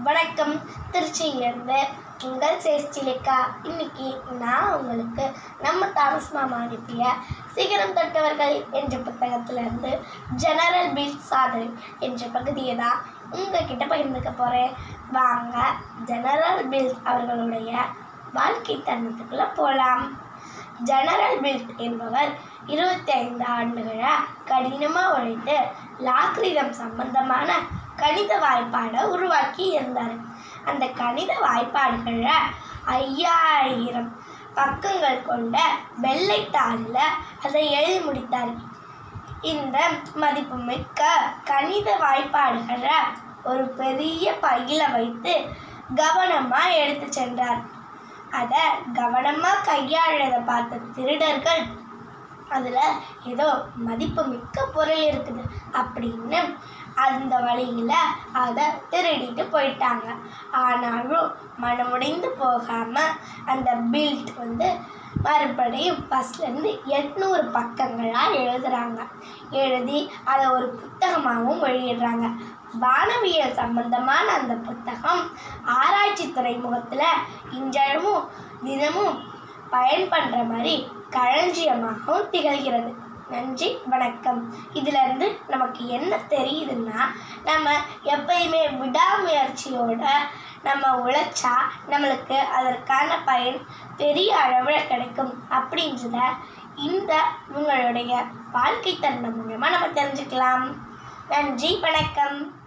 வணக்கம் திருச்சியிலேருந்து உங்கள் சேஷ்டிலிக்கா இன்னைக்கு நான் உங்களுக்கு நம்ம தாமஸ் மாமா அனுப்பிய சிகரம் தொட்டவர்கள் என்ற புத்தகத்திலிருந்து ஜெனரல் பில் சாதனை என்ற பகுதியை தான் உங்ககிட்ட பகிர்ந்துக்க போகிறேன் வாங்க ஜெனரல் பில் அவர்களுடைய வாழ்க்கை தருணத்துக்குள்ளே போகலாம் ஜெனரல் பில்ட் என்பவர் இருபத்தி ஐந்து ஆண்டுகளா கடினமாக உழைத்து லாக்ரிதம் சம்பந்தமான கணித வாய்ப்பாடை உருவாக்கி இருந்தார் அந்த கணித வாய்ப்பாடுகளில் ஐயாயிரம் பக்கங்கள் கொண்ட வெள்ளைத்தாளில் அதை எழுதி முடித்தார் இந்த மதிப்புமிக்க கணித வாய்ப்பாடுகளை ஒரு பெரிய பையில வைத்து கவனமாக எடுத்து சென்றார் அதை கவனமாக கையாளுறதை பார்த்த திருடர்கள் அதில் ஏதோ மதிப்பு மிக்க பொருள் இருக்குது அப்படின்னு அந்த வழியில் அதை திருடிட்டு போயிட்டாங்க ஆனாலும் மனமுடைந்து போகாமல் அந்த பில்ட் வந்து மறுபடியும் ஃபஸ்ட்லேருந்து எட்நூறு பக்கங்களாக எழுதுகிறாங்க எழுதி அதை ஒரு புத்தகமாகவும் வெளியிடுறாங்க வானவியல் சம்பந்தமான அந்த புத்தகம் ஆராய்ச்சி துறைமுகத்தில் இன்றளவும் தினமும் பயன்படுற மாதிரி களஞ்சியமாகவும் திகழ்கிறது நன்றி வணக்கம் இதிலிருந்து நமக்கு என்ன தெரியுதுன்னா நம்ம எப்பயுமே விடாமுயற்சியோட நம்ம உழைச்சா நம்மளுக்கு அதற்கான பயன் பெரிய அளவில் கிடைக்கும் அப்படின்றத இந்த உங்களுடைய வாழ்க்கை தருணம் மூலமாக நம்ம தெரிஞ்சுக்கலாம் நன்றி வணக்கம்